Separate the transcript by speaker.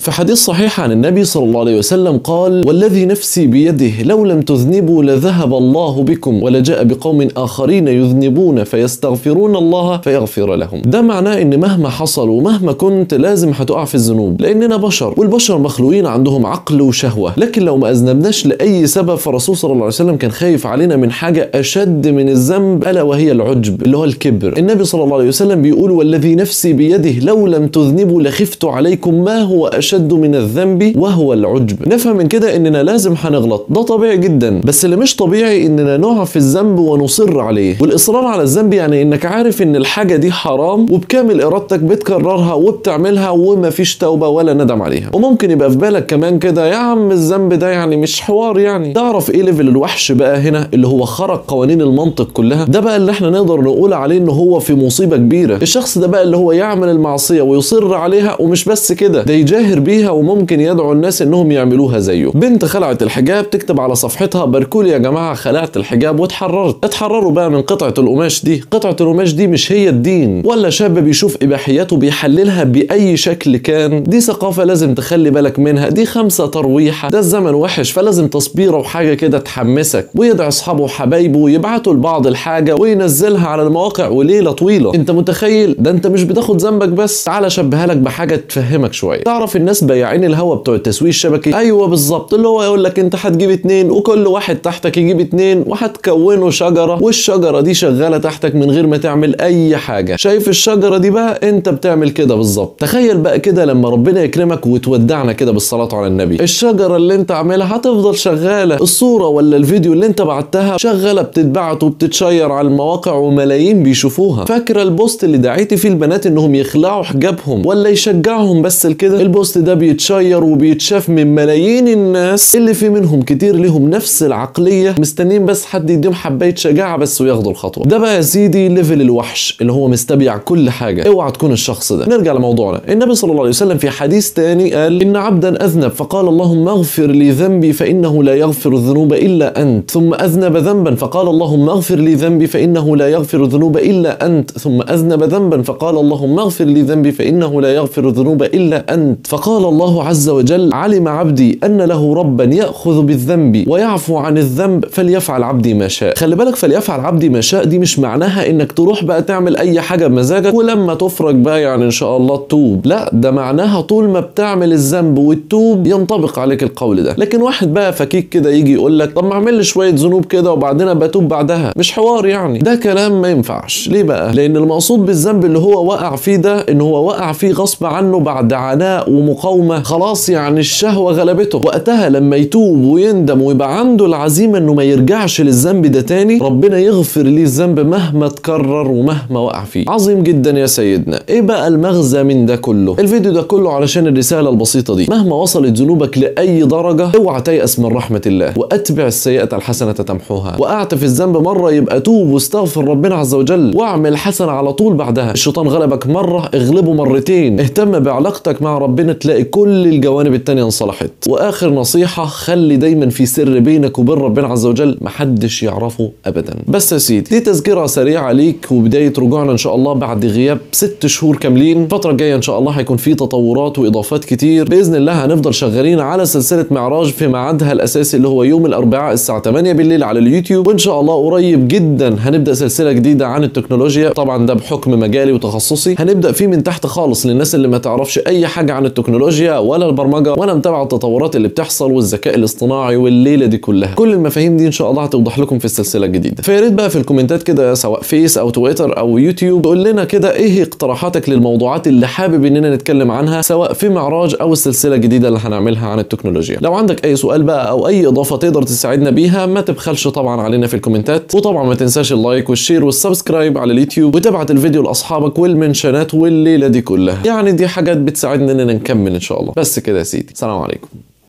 Speaker 1: في حديث صحيح عن النبي صلى الله عليه وسلم قال والذي نفسي بيده لو لم تذنبوا لذهب الله بكم ولجاء بقوم آخرين يذنبون فيستغفرون الله فيغفر لهم ده معناه ان مهما حصل ومهما كنت لازم هتقع في الذنوب لاننا بشر والبشر مخلوقين عندهم عقل وشهوة لكن لو ما اذنبناش لاي سبب فالرسول صلى الله عليه وسلم كان خايف علينا من حاجة اشد من الذنب الا وهي العجب اللي هو الكبر النبي صلى الله عليه وسلم بيقول والذي نفسي بيده لو لم تذنبوا لخفت عليكم ما هو اشد من الذنب وهو العجب نفهم من كده اننا لازم هنغلط ده طبيعي جدا بس اللي مش طبيعي اننا نقع في الذنب ونصر عليه والاصرار على الذنب يعني انك عارف ان الحاجه دي حرام وبكامل ارادتك بتكررها وبتعملها ومفيش توبه ولا ندم عليها وممكن يبقى في بالك كمان كده يا عم الذنب ده يعني مش حوار يعني تعرف ايه ليفل الوحش بقى هنا اللي هو خرج قوانين المنطق كلها ده بقى اللي احنا نقدر نقول عليه ان هو في مصيبه كبيره الشخص ده بقى اللي هو يعمل المعصيه ويصر عليها ومش بس كده ده يجاهر بيها وممكن يدعو الناس انهم يعملوها زيه بنت خلعت الحجاب تكتب على صفحتها باركولي يا جماعه خلعت الحجاب واتحررت اتحرروا بقى من قطعه القماش دي قطعه القماش دي مش هي الدين ولا شاب بيشوف اباحياته بيحللها باي شكل كان دي ثقافه لازم تخلي بالك منها دي خمسه ترويحه ده الزمن وحش فلازم تصبيره وحاجه كده تحمسك ويدعي اصحابه وحبايبه ويبعتوا لبعض الحاجه وينزلها على المواقع وليله طويله انت متخيل ده انت مش بتاخد ذنبك بس تعالى اشبهها لك بحاجه تفهمك شويه تعرف الناس بياعين الهوا بتوع التسويق الشبكي ايوه بالظبط اللي هو يقول لك انت هتجيب اتنين وكل واحد تحتك يجيب اتنين وهتكونوا شجره والشجره دي شغاله تحتك من غير ما تعمل اي حاجه شايف الشجره دي بقى انت بتعمل كده بالظبط تخيل بقى كده لما ربنا يكرمك وتودعنا كده بالصلاه على النبي الشجره اللي انت عاملها هتفضل شغاله الصوره ولا الفيديو اللي انت بعتها شغاله بتتبعت وبتتشير على المواقع وملايين بيشوفوها فاكره البوست اللي دعيتي فيه البنات انهم يخلعوا حجابهم ولا يشجعهم بس لكده البوست ده بيتشير وبيتشاف من ملايين الناس اللي في منهم كتير ليهم نفس العقليه مستنيين بس حد يديهم حبايه شجاعه بس وياخدوا الخطوه ده بقى يا سيدي ليفل الوحش اللي هو مستبيع كل حاجه اوعى تكون الشخص ده نرجع لموضوعنا النبي صلى الله عليه وسلم في حديث تاني قال ان عبدا اذنب فقال اللهم اغفر لي ذنبي فانه لا يغفر الذنوب الا انت ثم اذنب ذنبا فقال اللهم اغفر لي ذنبي فانه لا يغفر الذنوب الا انت ثم اذنب ذنبا فقال اللهم اغفر لي ذنبي فانه لا يغفر الذنوب الا انت فقال الله عز وجل علم عبدي ان له ربا ياخذ بالذنب ويعفو عن الذنب فليفعل عبدي ما شاء خلي بالك فليفعل عبدي ما شاء دي مش معناها انك تروح بقى تعمل اي حاجه بمزاجك ولما تفرج بقى يعني ان شاء الله تتوب لا ده معناها طول ما بتعمل الذنب وتتوب ينطبق عليك القول ده لكن واحد بقى فكيك كده يجي يقول لك طب ما اعمل لي شويه ذنوب كده وبعدين ابقى اتوب بعدها مش حوار يعني ده كلام ما ينفعش ليه بقى لان المقصود بالذنب اللي هو وقع فيه ده ان هو وقع فيه غصب عنه بعد عناء ومقاومه خلاص يعني الشهوه غلبته وقتها لما يتوب ويندم ويبقى عنده العزيمه انه ما يرجعش للذنب ده تاني ربنا يغفر ليه الذنب مهما تكرر ومهما وقع فيه عظيم جدا يا سيدنا ايه بقى المغزى من ده كله الفيديو ده كله علشان الرساله البسيطه دي مهما وصلت ذنوبك لاي درجه اوعى تيأس من رحمه الله واتبع السيئه الحسنه تمحوها وقعت في الذنب مره يبقى توب واستغفر ربنا عز وجل واعمل حسنه على طول بعدها الشيطان غلبك مره اغلبه مرتين اهتم بعلاقتك مع ربنا تلاقي كل الجوانب التانية انصلحت واخر نصيحه خلي دايما في سر بينك وبين ربنا عز وجل محدش يعرفه ابدا بس يا سيدي دي تذكره سريعه ليك وبدايه رجوعنا ان شاء الله بعد غياب ست شهور كاملين الفتره الجايه ان شاء الله هيكون في تطورات واضافات كتير باذن الله هنفضل شغالين على سلسله معراج في ميعادها الاساسي اللي هو يوم الاربعاء الساعه 8 بالليل على اليوتيوب وان شاء الله قريب جدا هنبدا سلسله جديده عن التكنولوجيا طبعا ده بحكم مجالي وتخصصي هنبدا فيه من تحت خالص للناس اللي ما تعرفش اي حاجه عن التكنولوجيا ولا البرمجه ولا متابعه التطورات اللي بتحصل والذكاء الاصطناعي والليله دي كلها كل المفاهيم دي ان شاء الله هتوضح لكم في السلسله الجديده فيا ريت بقى في الكومنتات كده سواء فيس او تويتر او يوتيوب قول لنا كده ايه اقتراحاتك للموضوعات اللي حابب اننا نتكلم عنها سواء في معراج او السلسله الجديده اللي هنعملها عن التكنولوجيا لو عندك اي سؤال بقى او اي اضافه تقدر تساعدنا بيها ما تبخلش طبعا علينا في الكومنتات وطبعا ما تنساش اللايك والشير والسبسكرايب على اليوتيوب وتبعت الفيديو لاصحابك والمنشنات والليله دي كلها يعني دي حاجات بتساعدنا اننا نكمل ان شاء الله بس كده يا سيدي سلام عليكم